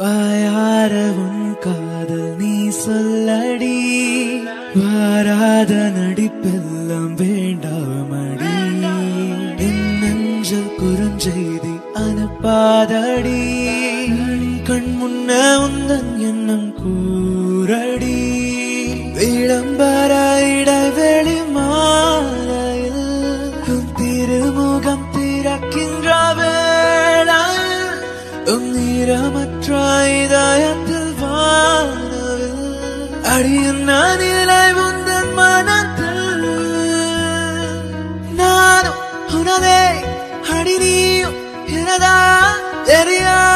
வாயார உன் காதல் நீ சொல்லடி வாராத நடிப்பெல்லாம் வேண்டாமடி என் நெஞ்சல் குறுஞ்செய்தி அனுப்பாதடி கண் முன்ன உந்தன் எண்ணம் கூறடி விளம்பர இடைவெளி மாலையில் உன் திருமுகம் திறக்கின்ற வேளையில் உன் நிறமற்ற இதயத்தில் வானவில் அடியும் நான் இலை உந்தன் மனத்தில் நானும் உனதே அடி நீயும் எனதா தெரியா